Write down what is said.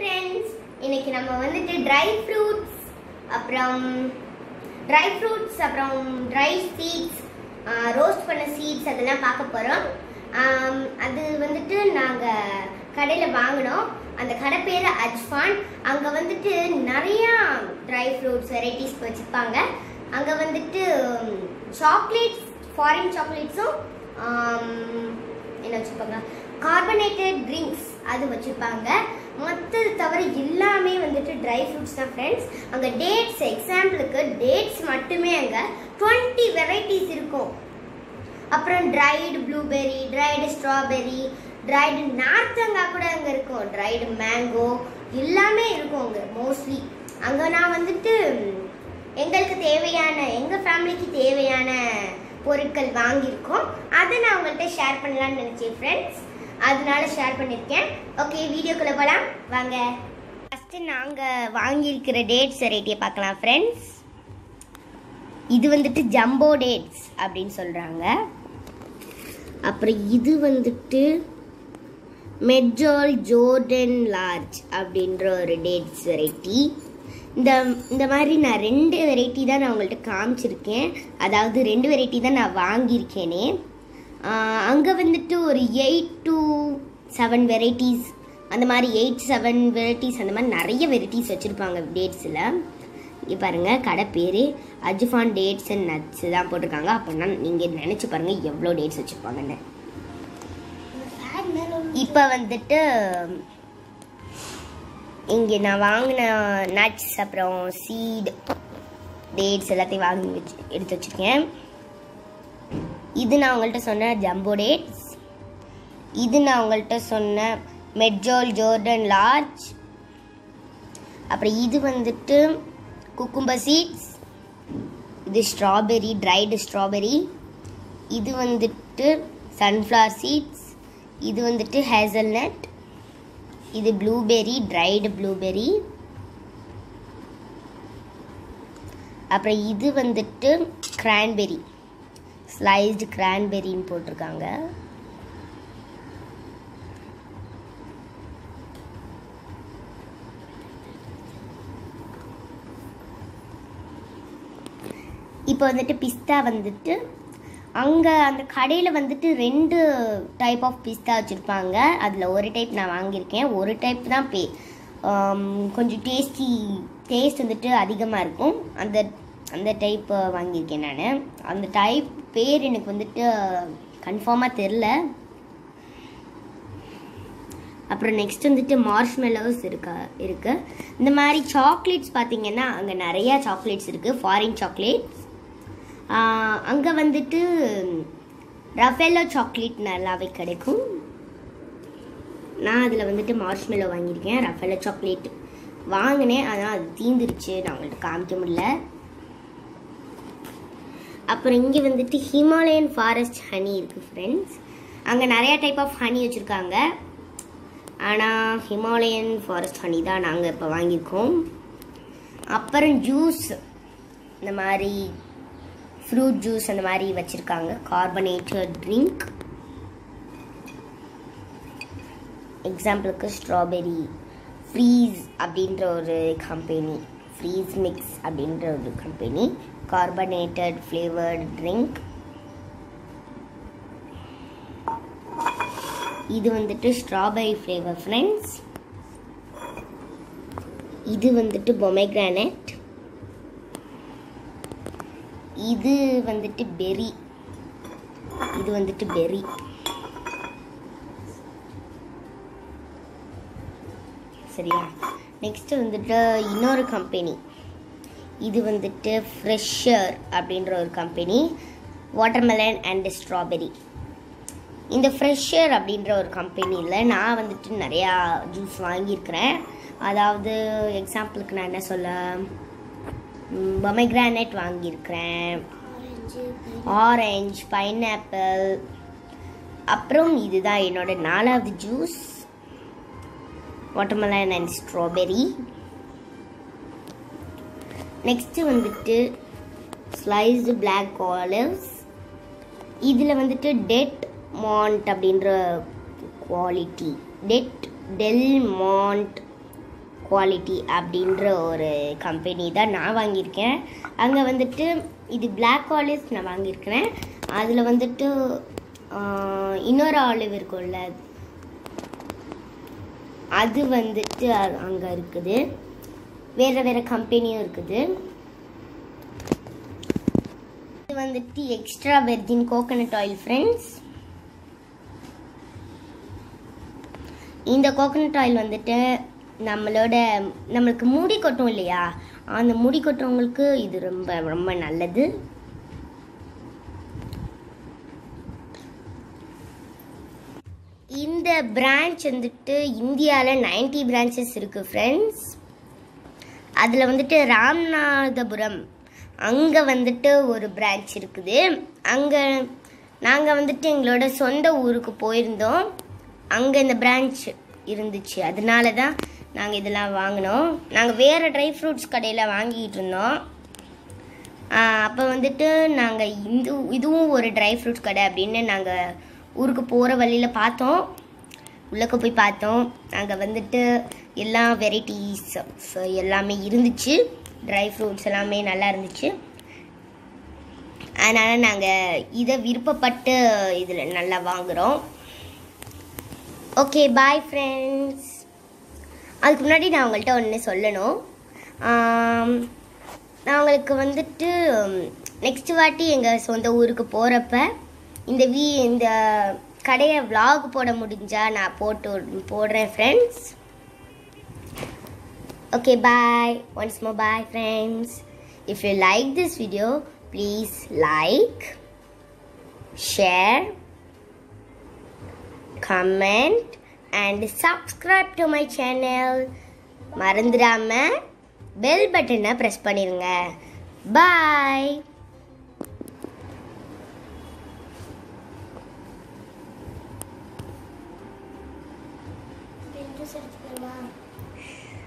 friends இன்னைக்கு நம்ம வந்துட்டு ட்ரை ஃப்ரூட்ஸ் அப்புறம் ட்ரை ஃப்ரூட்ஸ் அப்புறம் ட்ரை சீட்ஸ் ரோஸ்ட் பண்ண சீட்ஸ் அதெல்லாம் பார்க்க போகிறோம் அது வந்துட்டு நாங்கள் கடையில் வாங்கினோம் அந்த கடை பேர் அஜ்ஃபான் அங்கே வந்துட்டு நிறையா ட்ரை ஃப்ரூட்ஸ் வெரைட்டிஸ் வச்சுருப்பாங்க அங்கே வந்துட்டு சாக்லேட்ஸ் ஃபாரின் சாக்லேட்ஸும் என்ன வச்சுருப்பாங்க கார்பனேட்டட் ட்ரிங்க்ஸ் அது வச்சுருப்பாங்க மற்றது தவிர எல்லாமே வந்துட்டு ட்ரை ஃப்ரூட்ஸ் தான் ஃப்ரெண்ட்ஸ் அங்கே டேட்ஸ் எக்ஸாம்பிளுக்கு டேட்ஸ் மட்டுமே அங்கே டுவெண்ட்டி வெரைட்டிஸ் இருக்கும் அப்புறம் dried blueberry dried strawberry dried நார்த்தங்காய் கூட அங்கே இருக்கும் ட்ரைடு மேங்கோ எல்லாமே இருக்கும் அங்கே மோஸ்ட்லி அங்கே நான் வந்துட்டு எங்களுக்கு தேவையான எங்கள் ஃபேமிலிக்கு தேவையான பொருட்கள் வாங்கியிருக்கோம் அதை நான் உங்கள்கிட்ட ஷேர் பண்ணலாம்னு நினச்சேன் ஃப்ரெண்ட்ஸ் அதனால ஷேர் பண்ணியிருக்கேன் ஓகே வீடியோக்குள்ளே போகலாம் வாங்க ஃபஸ்ட்டு நாங்கள் வாங்கியிருக்கிற டேட்ஸ் வெரைட்டியை பார்க்கலாம் ஃப்ரெண்ட்ஸ் இது வந்துட்டு ஜம்போ டேட்ஸ் அப்படின்னு சொல்கிறாங்க அப்புறம் இது வந்துட்டு மெட்ஜால் ஜோர்டன் லார்ஜ் அப்படின்ற ஒரு டேட்ஸ் வெரைட்டி இந்த இந்த மாதிரி நான் ரெண்டு வெரைட்டி தான் நான் உங்கள்கிட்ட காமிச்சிருக்கேன் அதாவது ரெண்டு வெரைட்டி தான் நான் வாங்கியிருக்கேனே அங்கே வந்துட்டு ஒரு எயிட் டு செவன் வெரைட்டிஸ் அந்த மாதிரி எயிட் செவன் வெரைட்டிஸ் அந்த மாதிரி நிறைய வெரைட்டிஸ் வச்சுருப்பாங்க டேட்ஸில் இங்கே பாருங்கள் கடை பேர் அஜ்ஃபான் டேட்ஸ் அண்ட் நட்ஸ் தான் போட்டிருக்காங்க அப்படின்னா நீங்கள் நினச்சி பாருங்கள் எவ்வளோ டேட்ஸ் வச்சுருப்பாங்கன்னு இப்போ வந்துட்டு இங்கே நான் வாங்கின நட்ஸ் அப்புறம் சீட் டேட்ஸ் எல்லாத்தையும் வாங்கி வச்சு எடுத்து வச்சுருக்கேன் இது நான் உங்கள்கிட்ட சொன்ன ஜம்போ டேட்ஸ் இது நான் உங்கள்கிட்ட சொன்ன மெட்ஜோல் ஜோர்டன் லார்ஜ் அப்புறம் இது வந்துட்டு குக்கும்பர் சீட்ஸ் இது ஸ்ட்ராபெரி ட்ரைடு ஸ்ட்ராபெரி இது வந்துட்டு சன்ஃப்ளவர் சீட்ஸ் இது வந்துட்டு ஹேசல்நட் இது ப்ளூபெரி ட்ரைடு ப்ளூபெரி அப்புறம் இது வந்துட்டு கிரான்பெரி ஸ்லைஸ்டு கிரான்பெரின்னு போட்டிருக்காங்க இப்போ வந்துட்டு பிஸ்தா வந்துட்டு அங்கே அந்த கடையில் வந்துட்டு ரெண்டு டைப் ஆஃப் பிஸ்தா வச்சுருப்பாங்க அதில் ஒரு டைப் நான் வாங்கியிருக்கேன் ஒரு டைப் தான் பே கொஞ்சம் டேஸ்டி டேஸ்ட் வந்துட்டு அதிகமாக இருக்கும் அந்த அந்த டைப் வாங்கியிருக்கேன் நான் அந்த டைப் பேர் எனக்கு வந்துட்டு கன்ஃபார்மாக தெரில அப்புறம் நெக்ஸ்ட் வந்துட்டு மார்ஷ்மெலோஸ் இருக்கா இருக்குது இந்த மாதிரி சாக்லேட்ஸ் பார்த்தீங்கன்னா அங்கே நிறையா சாக்லேட்ஸ் இருக்குது ஃபாரின் சாக்லேட்ஸ் அங்கே வந்துட்டு ரஃபேலோ சாக்லேட் நல்லாவே கிடைக்கும் நான் அதில் வந்துட்டு மார்ஷ்மெலோ வாங்கியிருக்கேன் ரஃபேலோ சாக்லேட் வாங்கினேன் ஆனால் அது தீந்துருச்சு நான் உங்கள்கிட்ட காமிக்க முடியல அப்புறம் இங்கே வந்துட்டு ஹிமாலயன் ஃபாரஸ்ட் ஹனி இருக்குது ஃப்ரெண்ட்ஸ் அங்கே நிறையா டைப் ஆஃப் ஹனி வச்சுருக்காங்க ஆனால் ஹிமாலயன் ஃபாரஸ்ட் ஹனி தான் நாங்கள் இப்போ வாங்கியிருக்கோம் அப்புறம் ஜூஸ் இந்த மாதிரி ஃப்ரூட் ஜூஸ் அந்த மாதிரி வச்சுருக்காங்க கார்பனேட்டட் ட்ரிங்க் எக்ஸாம்பிளுக்கு ஸ்ட்ராபெரி ஃப்ரீஸ் அப்படின்ற ஒரு கம்பெனி ஃப்ரீஸ் மிக்ஸ் அப்படின்ற ஒரு கம்பெனி கார்பனேட்டட் ஃப்ளேவர்டு ட்ரிங்க் இது வந்துட்டு ஸ்ட்ராபெரி ஃப்ளேவர் ஃப்ரெண்ட்ஸ் இது வந்துட்டு பொமைக்ரானட் இது வந்துட்டு பெரி இது வந்துட்டு பெரி சரியா நெக்ஸ்ட் வந்துட்டு இன்னொரு கம்பெனி இது வந்துட்டு ஃப்ரெஷர் அப்படின்ற ஒரு கம்பெனி வாட்டர்மெலன் அண்ட் ஸ்ட்ராபெரி இந்த ஃப்ரெஷர் அப்படின்ற ஒரு கம்பெனியில் நான் வந்துட்டு நிறையா ஜூஸ் வாங்கியிருக்கிறேன் அதாவது எக்ஸாம்பிளுக்கு நான் என்ன சொல்ல பொமைக்ரானட் வாங்கியிருக்கிறேன் ஆரஞ்சு பைனாப்பிள் அப்புறம் இதுதான் என்னோட நாலாவது juice watermelon and strawberry next வந்துட்டு ஸ்லைஸ்டு பிளாக் ஆலிவ்ஸ் இதில் வந்துட்டு டெட் மாண்ட் அப்படின்ற quality Del Del Monte quality அப்படின்ற ஒரு கம்பெனி தான் நான் வாங்கியிருக்கேன் அங்கே வந்துட்டு இது Black ஆலிவ்ஸ் நான் வாங்கியிருக்கிறேன் அதில் வந்துட்டு ஆஹ், இன்னொரு ஆலிவ் இருக்கும்ல அது வந்துட்டு அங்கே இருக்குது வேறு வேறு கம்பெனியும் இருக்குது இது வந்துட்டு extra virgin coconut oil friends இந்த கோகனட் ஆயில் வந்துட்டு நம்மளோட நம்மளுக்கு முடி கொட்டும் இல்லையா அந்த முடி கொட்டுறவங்களுக்கு இது ரொம்ப ரொம்ப நல்லது இந்த பிரான்ச் வந்துட்டு இந்தியாவில் 90 பிரான்ச்சஸ் இருக்குது ஃப்ரெண்ட்ஸ் அதில் வந்துட்டு ராமநாதபுரம் அங்கே வந்துட்டு ஒரு பிரான்ச் இருக்குது அங்கே நாங்கள் வந்துட்டு எங்களோட சொந்த ஊருக்கு போயிருந்தோம் அங்கே இந்த பிரான்ச் இருந்துச்சு அதனால தான் நாங்கள் இதெல்லாம் வாங்கினோம் நாங்கள் வேறு ட்ரை ஃப்ரூட்ஸ் கடையில் வாங்கிட்டு இருந்தோம் அப்போ வந்துட்டு நாங்கள் இந்த இதுவும் ஒரு ட்ரை ஃப்ரூட்ஸ் கடை அப்படின்னு நாங்கள் ஊருக்கு போகிற வழியில் பார்த்தோம் உள்ளக்க போய் பார்த்தோம் அங்கே வந்துட்டு எல்லா வெரைட்டிஸ் எல்லாமே இருந்துச்சு ட்ரை ஃப்ரூட்ஸ் எல்லாமே நல்லா இருந்துச்சு அதனால் நாங்கள் இதை விருப்பப்பட்டு இதில் நல்லா வாங்குகிறோம் ஓகே பாய் ஃப்ரெண்ட்ஸ் அதுக்கு முன்னாடி நான் உங்கள்கிட்ட ஒன்று சொல்லணும் ஆம், நான் உங்களுக்கு வந்துட்டு நெக்ஸ்ட் வாட்டி எங்கள் சொந்த ஊருக்கு போகிறப்ப இந்த வீ இந்த கடையை vlog போட முடிஞ்சா நான் போட்டு போடுறேன் friends okay bye once more bye friends if you like this video please like share comment and subscribe to my channel மறந்துடாம பெல் பட்டனை ப்ரெஸ் பண்ணிருங்க பாய் Pintu search